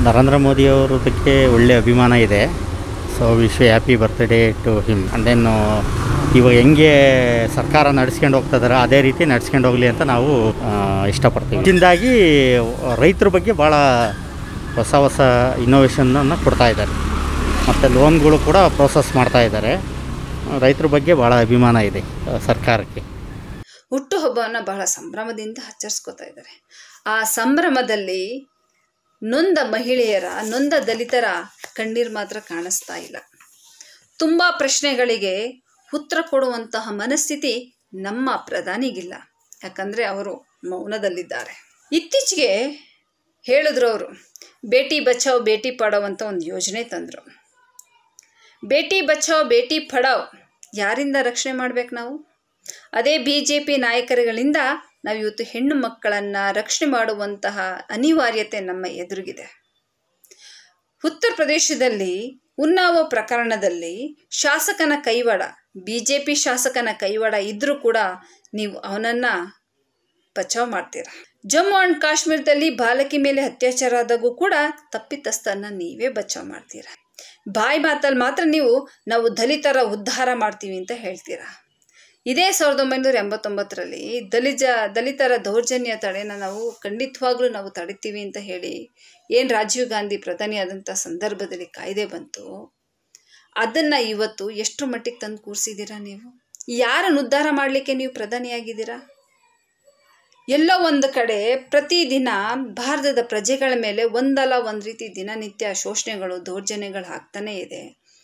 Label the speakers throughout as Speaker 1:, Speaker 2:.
Speaker 1: ನರೇಂದ್ರ ಮೋದಿಯವರ ಬಗ್ಗೆ ಒಳ್ಳೆಯ ಅಭಿಮಾನ ಇದೆ so wish happy birthday to him and then ಇವಾಗ ಹೆಂಗೆ ಸರ್ಕಾರ ನಡ್ಸ್ಕೊಂಡು ಹೋಗ್ತಿದಾರೆ ಅದೇ ರೀತಿ ನಡ್ಸ್ಕೊಂಡು ಹೋಗಲಿ ಅಂತ ನಾವು ಆ, ಇಷ್ಟಪಡ್ತೀವಿ ಇದರಿಂದಾಗಿ ರೈತರ ಬಗ್ಗೆ ಭಾಳ ಹೊಸ ಹೊಸ ಇನ್ನೋವೇಷನನ್ನು ಕೊಡ್ತಾ ಇದ್ದಾರೆ ಮತ್ತು ಲೋನ್ಗಳು ಕೂಡ ಪ್ರೋಸೆಸ್ ಮಾಡ್ತಾ ಇದ್ದಾರೆ ರೈತರ ಬಗ್ಗೆ ಭಾಳ ಅಭಿಮಾನ ಇದೆ ಆ, ಸರ್ಕಾರಕ್ಕೆ
Speaker 2: ಹುಟ್ಟುಹಬ್ಬವನ್ನು ಬಹಳ ಸಂಭ್ರಮದಿಂದ ಆಚರಿಸ್ಕೋತಾ ಇದ್ದಾರೆ ಆ ಸಂಭ್ರಮದಲ್ಲಿ ನೊಂದ ಮಹಿಳೆಯರ ನೊಂದ ದಲಿತರ ಕಣ್ಣೀರು ಮಾತ್ರ ಕಾಣಿಸ್ತಾ ಇಲ್ಲ ತುಂಬ ಪ್ರಶ್ನೆಗಳಿಗೆ ಉತ್ತರ ಕೊಡುವಂತಹ ಮನಸ್ಥಿತಿ ನಮ್ಮ ಪ್ರಧಾನಿಗಿಲ್ಲ ಯಾಕಂದರೆ ಅವರು ಮೌನದಲ್ಲಿದ್ದಾರೆ ಇತ್ತೀಚೆಗೆ ಹೇಳಿದ್ರು ಅವರು ಬೇಟಿ ಬಚಾವ್ ಬೇಟಿ ಪಡಾವ್ ಅಂತ ಒಂದು ಯೋಜನೆ ತಂದರು ಬೇಟಿ ಬಚಾವ್ ಬೇಟಿ ಪಡಾವ್ ಯಾರಿಂದ ರಕ್ಷಣೆ ಮಾಡ್ಬೇಕು ನಾವು ಅದೇ ಬಿ ಜೆ ಪಿ ನಾಯಕರುಗಳಿಂದ ನಾವು ಇವತ್ತು ಹೆಣ್ಣು ಮಕ್ಕಳನ್ನು ರಕ್ಷಣೆ ಮಾಡುವಂತಹ ಅನಿವಾರ್ಯತೆ ನಮ್ಮ ಎದುರಿಗಿದೆ ಉತ್ತರ ಪ್ರದೇಶದಲ್ಲಿ ಉನ್ನಾವೋ ಪ್ರಕರಣದಲ್ಲಿ ಶಾಸಕನ ಕೈವಾಡ ಬಿ ಜೆ ಪಿ ಶಾಸಕನ ಕೈವಾಡ ಇದ್ದರೂ ಕೂಡ ನೀವು ಅವನನ್ನು ಬಚಾವ್ ಮಾಡ್ತೀರ ಜಮ್ಮು ಆ್ಯಂಡ್ ಕಾಶ್ಮೀರದಲ್ಲಿ ಬಾಲಕಿ ಮೇಲೆ ಅತ್ಯಾಚಾರ ಆದಾಗೂ ಕೂಡ ತಪ್ಪಿತಸ್ಥನ್ನ ನೀವೇ ಬಚಾವ್ ಮಾಡ್ತೀರ ಬಾಯಿ ಮಾತಲ್ಲಿ ಮಾತ್ರ ನೀವು ನಾವು ದಲಿತರ ಉದ್ಧಾರ ಮಾಡ್ತೀವಿ ಅಂತ ಹೇಳ್ತೀರಾ ಇದೇ ಸಾವಿರದ ಒಂಬೈನೂರ ಎಂಬತ್ತೊಂಬತ್ತರಲ್ಲಿ ದಲಿಜ ದಲಿತರ ದೌರ್ಜನ್ಯ ತಡೆನ ನಾವು ಖಂಡಿತವಾಗ್ಲೂ ನಾವು ತಡಿತೀವಿ ಅಂತ ಹೇಳಿ ಏನು ರಾಜೀವ್ ಗಾಂಧಿ ಪ್ರಧಾನಿಯಾದಂಥ ಸಂದರ್ಭದಲ್ಲಿ ಕಾಯ್ದೆ ಬಂತು ಅದನ್ನು ಇವತ್ತು ಎಷ್ಟು ಮಟ್ಟಿಗೆ ತಂದು ಕೂರಿಸಿದ್ದೀರಾ ನೀವು ಯಾರನ್ನು ಉದ್ಧಾರ ಮಾಡಲಿಕ್ಕೆ ನೀವು ಪ್ರಧಾನಿಯಾಗಿದ್ದೀರಾ ಎಲ್ಲೋ ಒಂದು ಕಡೆ ಪ್ರತಿದಿನ ಭಾರತದ ಪ್ರಜೆಗಳ ಮೇಲೆ ಒಂದಲ್ಲ ಒಂದು ರೀತಿ ದಿನನಿತ್ಯ ಶೋಷಣೆಗಳು ದೌರ್ಜನ್ಯಗಳು ಆಗ್ತಾನೇ ಇದೆ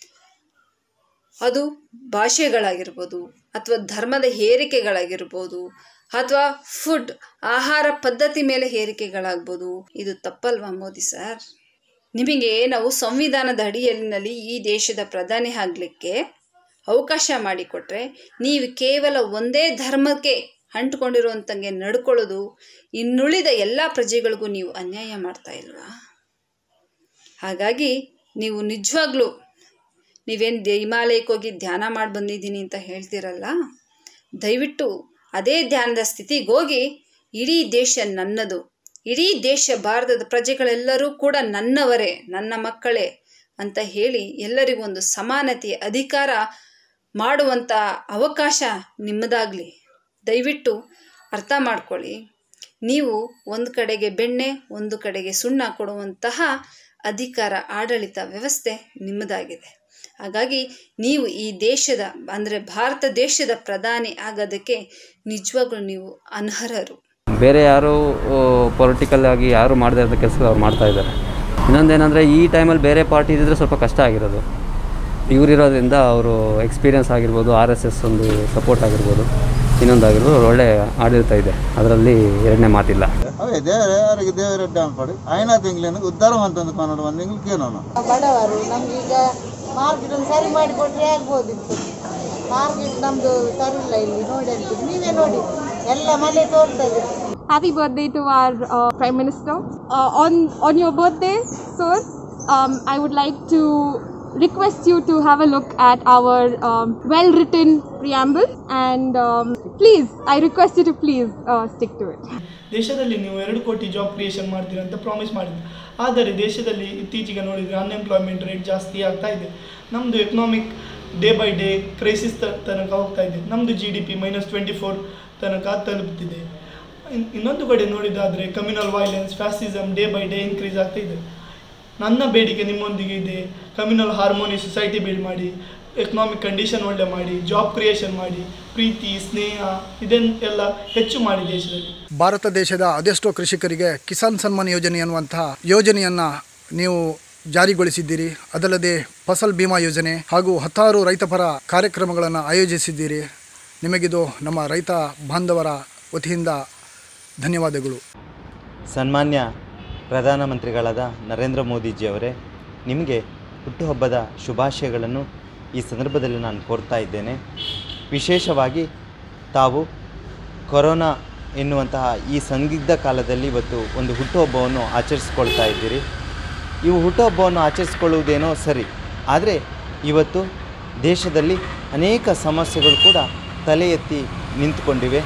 Speaker 2: ಅದು ಭಾಷೆಗಳಾಗಿರ್ಬೋದು ಅಥವಾ ಧರ್ಮದ ಹೇರಿಕೆಗಳಾಗಿರ್ಬೋದು ಅಥವಾ ಫುಡ್ ಆಹಾರ ಪದ್ಧತಿ ಮೇಲೆ ಹೇರಿಕೆಗಳಾಗ್ಬೋದು ಇದು ತಪ್ಪಲ್ವಾ ಮೋದಿ ಸರ್ ನಿಮಗೆ ನಾವು ಸಂವಿಧಾನದ ಅಡಿಯಲ್ಲಿನಲ್ಲಿ ಈ ದೇಶದ ಪ್ರಧಾನಿ ಆಗಲಿಕ್ಕೆ ಅವಕಾಶ ಮಾಡಿಕೊಟ್ರೆ ನೀವು ಕೇವಲ ಒಂದೇ ಧರ್ಮಕ್ಕೆ ಅಂಟ್ಕೊಂಡಿರುವಂತಂಗೆ ನಡ್ಕೊಳ್ಳೋದು ಇನ್ನುಳಿದ ಎಲ್ಲ ಪ್ರಜೆಗಳಿಗೂ ನೀವು ಅನ್ಯಾಯ ಮಾಡ್ತಾ ಇಲ್ವಾ ಹಾಗಾಗಿ ನೀವು ನಿಜವಾಗ್ಲೂ ನೀವೇನು ಹಿಮಾಲಯಕ್ಕೆ ಹೋಗಿ ಧ್ಯಾನ ಮಾಡಿ ಬಂದಿದ್ದೀನಿ ಅಂತ ಹೇಳ್ತೀರಲ್ಲ ದಯವಿಟ್ಟು ಅದೇ ಧ್ಯಾನದ ಸ್ಥಿತಿಗೆ ಹೋಗಿ ಇಡೀ ದೇಶ ನನ್ನದು ಇಡೀ ದೇಶ ಭಾರತದ ಪ್ರಜೆಗಳೆಲ್ಲರೂ ಕೂಡ ನನ್ನವರೇ ನನ್ನ ಮಕ್ಕಳೇ ಅಂತ ಹೇಳಿ ಎಲ್ಲರಿಗೂ ಒಂದು ಸಮಾನತೆಯ ಅಧಿಕಾರ ಮಾಡುವಂಥ ಅವಕಾಶ ನಿಮ್ಮದಾಗಲಿ ದಯವಿಟ್ಟು ಅರ್ಥ ಮಾಡ್ಕೊಳ್ಳಿ ನೀವು ಒಂದು ಕಡೆಗೆ ಬೆಣ್ಣೆ ಒಂದು ಕಡೆಗೆ ಸುಣ್ಣ ಕೊಡುವಂತಹ ಅಧಿಕಾರ ಆಡಳಿತ ವ್ಯವಸ್ಥೆ ನಿಮ್ಮದಾಗಿದೆ ಹಾಗಾಗಿ ನೀವು ಈ ದೇಶದ ಅಂದರೆ ಭಾರತ ದೇಶದ ಪ್ರಧಾನಿ ಆಗೋದಕ್ಕೆ ನಿಜವಾಗ್ಲೂ ನೀವು ಅನರ್ಹರು
Speaker 3: ಬೇರೆ ಯಾರು ಪೊಲಿಟಿಕಲ್ ಆಗಿ ಯಾರು ಮಾಡದೇ ಇರೋ ಕೆಲಸ ಅವ್ರು ಮಾಡ್ತಾ ಇದ್ದಾರೆ ಇನ್ನೊಂದೇನೆಂದರೆ ಈ ಟೈಮಲ್ಲಿ ಬೇರೆ ಪಾರ್ಟಿ ಇದ್ದಿದ್ರೆ ಸ್ವಲ್ಪ ಕಷ್ಟ ಆಗಿರೋದು ಇವರಿರೋದ್ರಿಂದ ಅವರು ಎಕ್ಸ್ಪೀರಿಯನ್ಸ್ ಆಗಿರ್ಬೋದು ಆರ್ ಎಸ್ ಎಸ್ ಒಂದು ಸಪೋರ್ಟ್ ಆಗಿರ್ಬೋದು ಇನ್ನೊಂದಾಗಿರ್ಬೋದು ಅವ್ರು ಒಳ್ಳೆ ಆಡಳಿತ ಇದೆ ಅದರಲ್ಲಿ ಎರಡನೇ ಮಾತಿಲ್ಲ
Speaker 4: అవే దేవరే వారికి దేవుడు అడ్డాను అయినా తింగలేను ఉద్ధారం అంటుంది కొనడు ಒಂದು ತಿಂಗಳಿಗೆ ನಾನು
Speaker 5: ಬಡವರು ನಮ್ಗೀಗ ಮಾರ್ಕೆಟ್ ಒಂದು ಸರಿ ಮಾಡಿ ಕೊಟ್ಟರೆ ಆಗ್ಬೋದಿತ್ತು ಮಾರ್ಕೆಟ್ ನಮ್ದು ತರಿಲ್ಲ ಇಲ್ಲಿ ನೋಡಿ ಅಂತೀವಿ ನೀವೇ ನೋಡಿ ಎಲ್ಲ ಮನೆ ತೋರ್ತದೆ
Speaker 6: Happy birthday to our uh, Prime Minister. Uh, on on your birthday, sir, um, I would like to request you to have a look at our um, well-written preamble, and um, please, I request you to please uh, stick to it.
Speaker 7: ದೇಶದಲ್ಲಿ ನೀವು ಎರಡು ಕೋಟಿ job creation ಮಾಡ್ತೀರಾ ಅಂತ promise ಮಾಡಿದ್ರು ಆದರೆ ದೇಶದಲ್ಲಿ ಇತ್ತೀಚೆಗೆ ನೋಡಿದರೆ ಅನ್ಎಂಪ್ಲಾಯ್ಮೆಂಟ್ ರೇಟ್ ಜಾಸ್ತಿ ಆಗ್ತಾ ಇದೆ ನಮ್ಮದು economic day by day crisis ತನಕ ಹೋಗ್ತಾ ಇದೆ ನಮ್ಮದು G D P minus twenty four ತನಕ ತಲುಪುತ್ತಿದೆ ಇನ್- ಇನ್ನೊಂದು ಕಡೆ ನೋಡಿದಾದರೆ communal violence fascism day by day increase ಆಗ್ತಾ ಇದೆ ನನ್ನ ಬೇಡಿಕೆ ನಿಮ್ಮೊಂದಿಗೆ ಇದೆ ಕಮ್ಯುನಲ್ ಹಾರ್ಮೋನಿ ಸೊಸೈಟಿ ಬಿಲ್ಡ್ ಮಾಡಿ ಎಕನಾಮಿಕ್ ಕಂಡೀಷನ್ ಒಳ್ಳೆ ಮಾಡಿ ಜಾಬ್ ಕ್ರಿಯೇಷನ್ ಮಾಡಿ ಪ್ರೀತಿ ಸ್ನೇಹ ಇದನ್ನೆಲ್ಲ ಹೆಚ್ಚು ಮಾಡಿ ದೇಶದಲ್ಲಿ
Speaker 8: ಭಾರತ ದೇಶದ ಅದೆಷ್ಟೋ ಕೃಷಿಕರಿಗೆ ಕಿಸಾನ್ ಸನ್ಮಾನ್ ಯೋಜನೆ ಅನ್ನುವಂತಹ ಯೋಜನೆಯನ್ನು ನೀವು ಜಾರಿಗೊಳಿಸಿದ್ದೀರಿ ಅದಲ್ಲದೆ ಫಸಲ್ ಬಿಮಾ ಯೋಜನೆ ಹಾಗೂ ಹತ್ತಾರು ರೈತಪರ ಕಾರ್ಯಕ್ರಮಗಳನ್ನು ಆಯೋಜಿಸಿದ್ದೀರಿ ನಿಮಗಿದು ನಮ್ಮ ರೈತ ಬಾಂಧವರ ವತಿಯಿಂದ ಧನ್ಯವಾದಗಳು
Speaker 9: ಸನ್ಮಾನ್ಯ ಪ್ರಧಾನಮಂತ್ರಿಗಳಾದ ನರೇಂದ್ರ ಮೋದಿಜಿಯವರೇ ನಿಮಗೆ ಹುಟ್ಟುಹಬ್ಬದ ಶುಭಾಶಯಗಳನ್ನು ಈ ಸಂದರ್ಭದಲ್ಲಿ ನಾನು ಕೋರ್ತಾ ಇದ್ದೇನೆ ವಿಶೇಷವಾಗಿ ತಾವು ಕೊರೋನಾ ಎನ್ನುವಂತಹ ಈ ಸಂದಿಗ್ಧ ಕಾಲದಲ್ಲಿ ಇವತ್ತು ಒಂದು ಹುಟ್ಟುಹಬ್ಬವನ್ನು ಆಚರಿಸ್ಕೊಳ್ತಾ ಇದ್ದೀರಿ ಇವು ಹುಟ್ಟುಹಬ್ಬವನ್ನು ಆಚರಿಸ್ಕೊಳ್ಳುವುದೇನೋ ಸರಿ ಆದರೆ ಇವತ್ತು ದೇಶದಲ್ಲಿ ಅನೇಕ ಸಮಸ್ಯೆಗಳು ಕೂಡ ತಲೆ ಎತ್ತಿ ನಿಂತುಕೊಂಡಿವೆ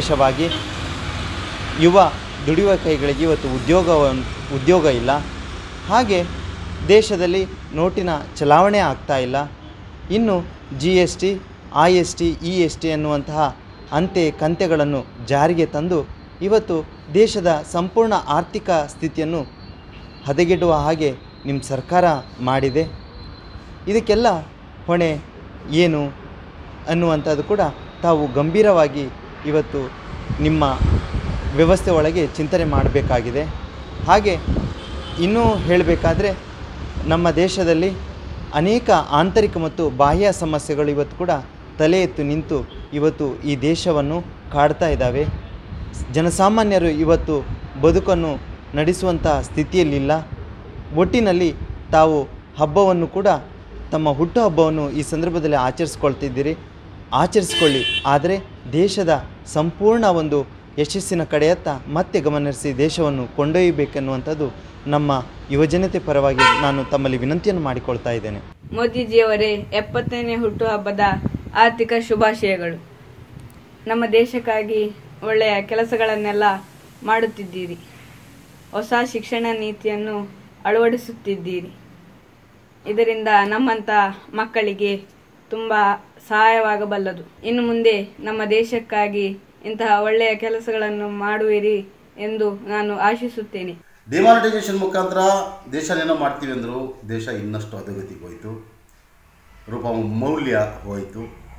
Speaker 9: ವಿಶೇಷವಾಗಿ ಯುವ ದುಡಿಯುವ ಕೈಗಳಿಗೆ ಇವತ್ತು ಉದ್ಯೋಗ ಉದ್ಯೋಗ ಇಲ್ಲ ಹಾಗೆ ದೇಶದಲ್ಲಿ ನೋಟಿನ ಚಲಾವಣೆ ಆಗ್ತಾ ಇಲ್ಲ ಇನ್ನು G S T I S T E S T ಅನ್ನುವಂತಹ ಅಂತೆ ಕಂತೆಗಳನ್ನು ಜಾರಿಗೆ ತಂದು ಇವತ್ತು ದೇಶದ ಸಂಪೂರ್ಣ ಆರ್ಥಿಕ ಸ್ಥಿತಿಯನ್ನು ಹದಗೆಡುವ ಹಾಗೆ ನಿಮ್ಮ ಸರ್ಕಾರ ಮಾಡಿದೆ ಇದಕ್ಕೆಲ್ಲ ಹೊಣೆ ಏನು ಅನ್ನುವಂಥದ್ದು ಕೂಡ ತಾವು ಗಂಭೀರವಾಗಿ ಇವತ್ತು ನಿಮ್ಮ ವ್ಯವಸ್ಥೆ ಒಳಗೆ ಚಿಂತನೆ ಮಾಡಬೇಕಾಗಿದೆ ಹಾಗೆ ಇನ್ನೂ ಹೇಳಬೇಕಾದ್ರೆ ನಮ್ಮ ದೇಶದಲ್ಲಿ ಅನೇಕ ಆಂತರಿಕ ಮತ್ತು ಬಾಹ್ಯ ಸಮಸ್ಯೆಗಳು ಇವತ್ತು ಕೂಡ ತಲೆ ಎತ್ತು ನಿಂತು ಇವತ್ತು ಈ ದೇಶವನ್ನು ಕಾಡ್ತಾ ಇದ್ದಾವೆ ಜನಸಾಮಾನ್ಯರು ಇವತ್ತು ಬದುಕನ್ನು ನಡೆಸುವಂಥ ಸ್ಥಿತಿಯಲ್ಲಿಲ್ಲ ಒಟ್ಟಿನಲ್ಲಿ ತಾವು ಹಬ್ಬವನ್ನು ಕೂಡ ತಮ್ಮ ಹುಟ್ಟುಹಬ್ಬವನ್ನು ಈ ಸಂದರ್ಭದಲ್ಲಿ ಆಚರಿಸ್ಕೊಳ್ತಿದ್ದೀರಿ ಆಚರಿಸ್ಕೊಳ್ಳಿ ಆದರೆ ದೇಶದ ಸಂಪೂರ್ಣ ಒಂದು ಯಶಸ್ಸಿನ ಕಡೆಯತ್ತ ಮತ್ತೆ ಗಮನಹರಿಸಿ ದೇಶವನ್ನು ಕೊಂಡೊಯ್ಯಬೇಕೆನ್ನುವಂಥದ್ದು ನಮ್ಮ ಯುವಜನತೆ ಪರವಾಗಿ ನಾನು ತಮ್ಮಲ್ಲಿ ವಿನಂತಿಯನ್ನು ಮಾಡಿಕೊಳ್ತಾ ಇದ್ದೇನೆ
Speaker 10: ಮೋದಿಜಿಯವರೇ ಎಪ್ಪತ್ತನೇ ಹುಟ್ಟುಹಬ್ಬದ ಆರ್ಥಿಕ ಶುಭಾಶಯಗಳು ನಮ್ಮ ದೇಶಕ್ಕಾಗಿ ಒಳ್ಳೆಯ ಕೆಲಸಗಳನ್ನೆಲ್ಲ ಮಾಡುತ್ತಿದ್ದೀರಿ ಹೊಸ ಶಿಕ್ಷಣ ನೀತಿಯನ್ನು ಅಳವಡಿಸುತ್ತಿದ್ದೀರಿ ಇದರಿಂದ ನಮ್ಮಂಥ ಮಕ್ಕಳಿಗೆ ತುಂಬ ಸಹಾಯವಾಗಬಲ್ಲದು ಇನ್ನು ಮುಂದೆ ನಮ್ಮ ದೇಶಕ್ಕಾಗಿ ಇಂತಹ ಒಳ್ಳೆಯ ಕೆಲಸಗಳನ್ನು ಮಾಡುವಿರಿ ಎಂದು ನಾನು ಆಶಿಸುತ್ತೇನೆ
Speaker 11: ಡಿಮಾನಿಟೈಸೇಷನ್ ಮುಖಾಂತರ ದೇಶನೇನೋ ಮಾಡ್ತೀವಿ ಅಂದರು ದೇಶ ಇನ್ನಷ್ಟು ಅಧೋಗತಿಗೆ ಹೋಯಿತು ರೂಪ ಮೌಲ್ಯ ಹೋಯಿತು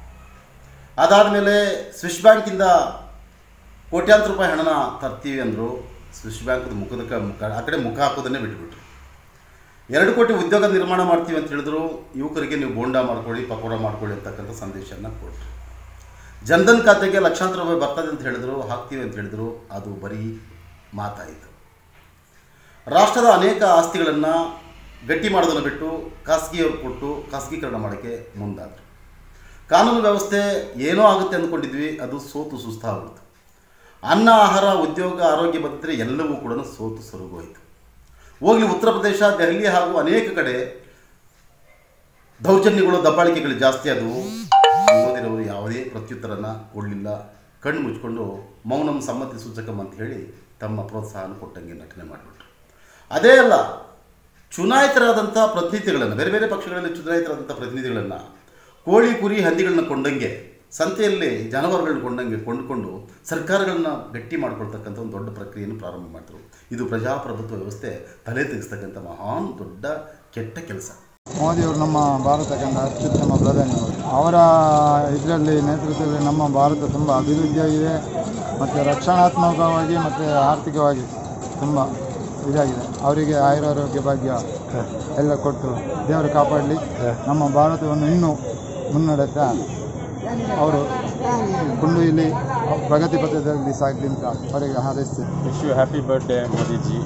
Speaker 11: ಅದಾದಮೇಲೆ ಸ್ವಿಸ್ ಬ್ಯಾಂಕಿಂದ ಕೋಟ್ಯಾಂತರ ರೂಪಾಯಿ ಹಣನ ತರ್ತೀವಿ ಅಂದರು ಸ್ವಿಸ್ ಬ್ಯಾಂಕ್ದು ಮುಖದ ಕ- ಮುಖ ಆ ಕಡೆ ಮುಖ ಹಾಕೋದನ್ನೇ ಬಿಟ್ಬಿಟ್ರು ಎರಡು ಕೋಟಿ ಉದ್ಯೋಗ ನಿರ್ಮಾಣ ಮಾಡ್ತೀವಿ ಅಂತ ಹೇಳಿದ್ರು ಯುವಕರಿಗೆ ನೀವು ಬೋಂಡ ಮಾಡ್ಕೊಳ್ಳಿ ಪಕೋಡ ಮಾಡ್ಕೊಳ್ಳಿ ಅಂತಕ್ಕಂಥ ಸಂದೇಶನ ಕೊಟ್ಟರು ಜನ್ಧನ್ ಖಾತೆಗೆ ಲಕ್ಷಾಂತರ ರೂಪಾಯಿ ಬರ್ತದೆ ಅಂತ ಹೇಳಿದ್ರು ಹಾಕ್ತೀವಿ ಅಂತ ಹೇಳಿದ್ರು ಅದು ಬರೀ ಮಾತಾಯಿತು ರಾಷ್ಟ್ರದ ಅನೇಕ ಆಸ್ತಿಗಳನ್ನು ಗಟ್ಟಿ ಮಾಡೋದನ್ನು ಬಿಟ್ಟು ಖಾಸಗಿಯವರು ಕೊಟ್ಟು ಖಾಸಗೀಕರಣ ಮಾಡೋಕ್ಕೆ ಮುಂದಾದರು ಕಾನೂನು ವ್ಯವಸ್ಥೆ ಏನೋ ಆಗುತ್ತೆ ಅಂದ್ಕೊಂಡಿದ್ವಿ ಅದು ಸೋತು ಸುಸ್ತಾಗ್ಬಿಡ್ತು ಅನ್ನ ಆಹಾರ ಉದ್ಯೋಗ ಆರೋಗ್ಯ ಭದ್ರತೆ ಎಲ್ಲವೂ ಕೂಡ ಸೋತು ಸೊರಗೋಯಿತು ಹೋಗ್ಲಿ ಉತ್ತರ ಪ್ರದೇಶ ದೆಹಲಿ ಹಾಗೂ ಅನೇಕ ಕಡೆ ದೌರ್ಜನ್ಯಗಳು ದಬ್ಬಾಳಿಕೆಗಳು ಜಾಸ್ತಿ ಆದವು ಮೋದಿರವರು ಯಾವುದೇ ಪ್ರತ್ಯುತ್ತರನ ಕೊಡಲಿಲ್ಲ ಕಣ್ಣು ಮುಚ್ಕೊಂಡು ಮೌನಂ ಸಮ್ಮತಿ ಸೂಚಕಂ ಅಂತ ಹೇಳಿ ತಮ್ಮ ಪ್ರೋತ್ಸಾಹನ ಕೊಟ್ಟಂಗೆ ನಟನೆ ಮಾಡಿಬಿಟ್ರು ಅದೇ ಅಲ್ಲ ಚುನಾಯಿತರಾದಂಥ ಪ್ರತಿನಿಧಿಗಳನ್ನು ಬೇರೆ ಬೇರೆ ಪಕ್ಷಗಳಲ್ಲಿ ಚುನಾಯಿತರಾದಂಥ ಪ್ರತಿನಿಧಿಗಳನ್ನು ಕೋಳಿ ಕುರಿ ಹಂದಿಗಳನ್ನ ಕೊಂಡಂಗೆ ಸಂತೆಯಲ್ಲಿ ಜಾನುವಾರುಗಳನ್ನ ಕೊಂಡಂಗೆ ಕೊಂಡುಕೊಂಡು ಸರ್ಕಾರಗಳನ್ನ ಗಟ್ಟಿ ಮಾಡ್ಕೊಳ್ತಕ್ಕಂಥ ಒಂದು ದೊಡ್ಡ ಪ್ರಕ್ರಿಯೆಯನ್ನು ಪ್ರಾರಂಭ ಮಾಡಿದ್ರು ಇದು ಪ್ರಜಾಪ್ರಭುತ್ವ ವ್ಯವಸ್ಥೆ ತಲೆ ತೆಗೆಸ್ತಕ್ಕಂಥ ಮಹಾನ್ ದೊಡ್ಡ ಕೆಟ್ಟ ಕೆಲಸ
Speaker 12: ಮೋದಿಯವರು ನಮ್ಮ ಭಾರತ ಕಂಡ ಅತ್ಯುತ್ತಮ ಪ್ರಧಾನಿಗಳು ಅವರ ಇದರಲ್ಲಿ ನೇತೃತ್ವದಲ್ಲಿ ನಮ್ಮ ಭಾರತ ತುಂಬ ಅಭಿವೃದ್ಧಿಯಾಗಿದೆ ಮತ್ತು ರಕ್ಷಣಾತ್ಮಕವಾಗಿ ಮತ್ತು ಆರ್ಥಿಕವಾಗಿ ತುಂಬ ಇದಾಗಿದೆ ಅವರಿಗೆ ಆಯುರಾರೋಗ್ಯ ಭಾಗ್ಯ ಎಲ್ಲ ಕೊಟ್ಟು ದೇವರು ಕಾಪಾಡಲಿ ನಮ್ಮ ಭಾರತವನ್ನು ಇನ್ನೂ ಮುನ್ನಡೆಸ್ತಾ ಅವರು ಕೊಂಡೊಯ್ಯಲಿ ಪ್ರಗತಿ ಪಥದಲ್ಲಿ ಸಾಗಲಿ ಅಂತ ಅವರಿಗೆ ಹಾರೈಸ್ತೇನೆ
Speaker 13: wish you happy birthday Modi ji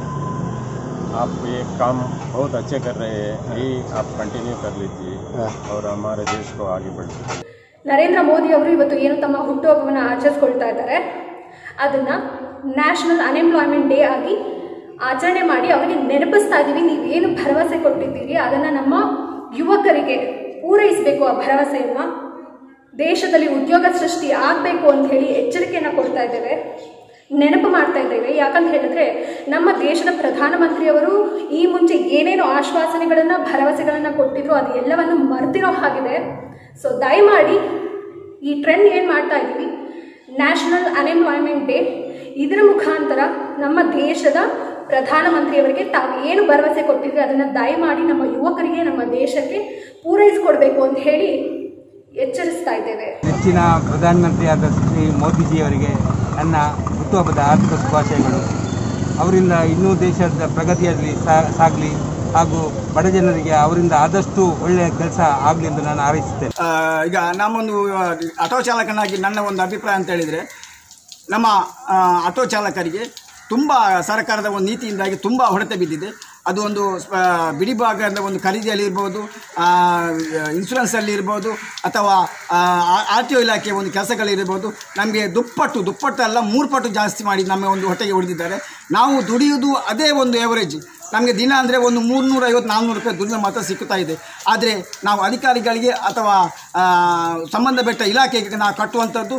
Speaker 13: आप ये काम बहुत अच्छे कर रहे हैं यही आप कंटिन्यू कर लीजिए और हमारे देश को आगे बढ़िए
Speaker 14: ನರೇಂದ್ರ ಮೋದಿ ಅವರು ಇವತ್ತು ಏನು ತಮ್ಮ ಹುಟ್ಟುಹಬ್ಬವನ್ನು ಆಚರಿಸ್ಕೊಳ್ತಾ ಇದ್ದಾರೆ ಅದನ್ನು ನ್ಯಾಷನಲ್ ಅನ್ಎಂಪ್ಲಾಯ್ಮೆಂಟ್ ಡೇ ಆಗಿ ಆಚರಣೆ ಮಾಡಿ ಅವರಿಗೆ ನೆನಪಿಸ್ತಾ ಇದ್ದೀವಿ ನೀವು ಏನು ಭರವಸೆ ಕೊಟ್ಟಿದ್ದೀರಿ ಅದನ್ನು ನಮ್ಮ ಯುವಕರಿಗೆ ಪೂರೈಸಬೇಕು ಆ ಭರವಸೆಯನ್ನು ದೇಶದಲ್ಲಿ ಉದ್ಯೋಗ ಸೃಷ್ಟಿ ಆಗಬೇಕು ಅಂತ ಹೇಳಿ ಎಚ್ಚರಿಕೆಯನ್ನು ಕೊಡ್ತಾ ಇದ್ದೇವೆ ನೆನಪು ಮಾಡ್ತಾ ಇದ್ದೇವೆ ಯಾಕಂತ ಹೇಳಿದ್ರೆ ನಮ್ಮ ದೇಶದ ಪ್ರಧಾನಮಂತ್ರಿಯವರು ಈ ಮುಂಚೆ ಏನೇನು ಆಶ್ವಾಸನೆಗಳನ್ನು ಭರವಸೆಗಳನ್ನು ಕೊಟ್ಟಿದ್ರು ಅದು ಎಲ್ಲವನ್ನು ಮರೆತಿರೋ ಹಾಗಿದೆ ಸೊ ದಯಮಾಡಿ ಈ ಟ್ರೆಂಡ್ ಏನು ಮಾಡ್ತಾ ಇದ್ದೀವಿ ನ್ಯಾಷನಲ್ ಅನ್ಎಂಪ್ಲಾಯ್ಮೆಂಟ್ ಡೇ ಇದರ ಮುಖಾಂತರ ನಮ್ಮ ದೇಶದ ಪ್ರಧಾನಮಂತ್ರಿಯವರಿಗೆ ತಾವು ಏನು ಭರವಸೆ ಕೊಟ್ಟಿದ್ರೆ ಅದನ್ನು ದಯಮಾಡಿ ನಮ್ಮ ಯುವಕರಿಗೆ ನಮ್ಮ ದೇಶಕ್ಕೆ ಪೂರೈಸಿಕೊಡ್ಬೇಕು ಅಂತ ಹೇಳಿ ಎಚ್ಚರಿಸ್ತಾ ಇದ್ದೇವೆ
Speaker 15: ನೆಚ್ಚಿನ ಪ್ರಧಾನಮಂತ್ರಿಯಾದ ಶ್ರೀ ಮೋದಿಜಿಯವರಿಗೆ ನನ್ನ ಹುಟ್ಟುಹಬ್ಬದ ಆರ್ಥಿಕ ಶುಭಾಶಯಗಳು ಅವರಿಂದ ಇನ್ನೂ ದೇಶದ ಪ್ರಗತಿಯಲ್ಲಿ ಸಾಗಲಿ ಹಾಗೂ ಬಡ ಜನರಿಗೆ ಅವರಿಂದ ಆದಷ್ಟು ಒಳ್ಳೆಯ ಕೆಲಸ ಆಗಲಿ ಎಂದು ನಾನು ಹಾರೈಸುತ್ತೇನೆ
Speaker 16: ಆ, ಈಗ ನಮ್ಮೊಂದು ಆ, ಆಟೋ ಚಾಲಕನಾಗಿ ನನ್ನ ಒಂದು ಅಭಿಪ್ರಾಯ ಅಂತ ಹೇಳಿದರೆ ನಮ್ಮ ಆ, ಆಟೋ ಚಾಲಕರಿಗೆ ತುಂಬ ಸರ್ಕಾರದ ಒಂದು ನೀತಿಯಿಂದಾಗಿ ತುಂಬ ಹೊಡೆತ ಬಿದ್ದಿದೆ ಅದು ಒಂದು ಆ, ಬಿಡಿ ಭಾಗದ ಒಂದು ಖರೀದಿಯಲ್ಲಿ ಇರ್ಬೋದು ಇನ್ಶೂರೆನ್ಸಲ್ಲಿ ಇರ್ಬೋದು ಅಥವಾ ಆರ್ ಟಿ ಒ ಇಲಾಖೆಯ ಒಂದು ಕೆಲಸಗಳಿರ್ಬೋದು ನಮಗೆ ದುಪ್ಪಟ್ಟು ದುಪ್ಪಟ್ಟು ಅಲ್ಲ ಮೂರು ಪಟ್ಟು ಜಾಸ್ತಿ ಮಾಡಿ ನಮ್ಮ ಒಂದು ಹೊಟ್ಟೆಗೆ ಹೊಡೆದಿದ್ದಾರೆ ನಾವು ದುಡಿಯುವುದು ಅದೇ ಒಂದು ಎವರೇಜ್ ನಮಗೆ ದಿನ ಅಂದರೆ ಒಂದು ಮೂರ್ನೂರ ಐವತ್ತು ನಾಲ್ನೂರು ರೂಪಾಯಿ ದುಡಿಮೆ ಮಾತ್ರ ಸಿಗ್ತಾ ಇದೆ ಆದರೆ ನಾವು ಅಧಿಕಾರಿಗಳಿಗೆ ಅಥವಾ ಆ, ಸಂಬಂಧಪಟ್ಟ ಇಲಾಖೆಗೆ ನಾವು ಕಟ್ಟುವಂಥದ್ದು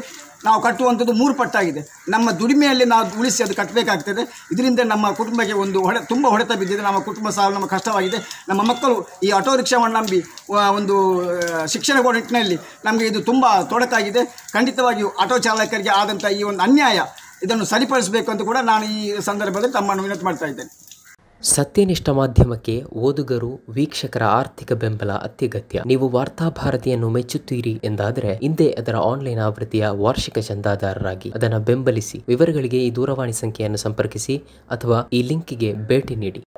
Speaker 16: ನಾವು ಕಟ್ಟುವಂಥದ್ದು ಮೂರು ಪಟ್ಟಾಗಿದೆ ನಮ್ಮ ದುಡಿಮೆಯಲ್ಲಿ ನಾವು ಉಳಿಸಿ ಅದು ಕಟ್ಟಬೇಕಾಗ್ತದೆ ಇದರಿಂದ ನಮ್ಮ ಕುಟುಂಬಕ್ಕೆ ಒಂದು ಹೊಡೆ ತುಂಬ ಹೊಡೆತ ಬಿದ್ದಿದೆ ನಮ್ಮ ಕುಟುಂಬ ಸಹ ನಮ್ಮ ಕಷ್ಟವಾಗಿದೆ ನಮ್ಮ ಮಕ್ಕಳು ಈ ಆಟೋ ರಿಕ್ಷಾವನ್ನು ನಂಬಿ ಆ, ಒಂದು ಆ, ಶಿಕ್ಷಣ ಕೊಡೋ ನಿಟ್ಟಿನಲ್ಲಿ ನಮಗೆ ಇದು ತುಂಬ ತೊಡಕಾಗಿದೆ ಖಂಡಿತವಾಗಿಯೂ ಆಟೋ ಚಾಲಕರಿಗೆ ಆದಂಥ ಈ ಒಂದು ಅನ್ಯಾಯ ಇದನ್ನು ಸರಿಪಡಿಸಬೇಕು ಅಂತ ಕೂಡ ನಾನು ಈ ಸಂದರ್ಭದಲ್ಲಿ ತಮ್ಮನ್ನು ವಿನಂತಿ ಮಾಡ್ತಾ ಇದ್ದೇನೆ
Speaker 17: ಸತ್ಯನಿಷ್ಠ ಮಾಧ್ಯಮಕ್ಕೆ ಓದುಗರು ವೀಕ್ಷಕರ ಆರ್ಥಿಕ ಬೆಂಬಲ ಅತ್ಯಗತ್ಯ ನೀವು ವಾರ್ತಾಭಾರತಿಯನ್ನು ಮೆಚ್ಚುತ್ತೀರಿ ಎಂದಾದರೆ ಹಿಂದೆ ಅದರ ಆನ್ಲೈನ್ ಆವೃತ್ತಿಯ ವಾರ್ಷಿಕ ಚಂದಾದಾರರಾಗಿ ಅದನ್ನು ಬೆಂಬಲಿಸಿ ವಿವರಗಳಿಗೆ ಈ ದೂರವಾಣಿ ಸಂಖ್ಯೆಯನ್ನು ಸಂಪರ್ಕಿಸಿ ಅಥವಾ ಈ ಲಿಂಕಿಗೆ ಭೇಟಿ ನೀಡಿ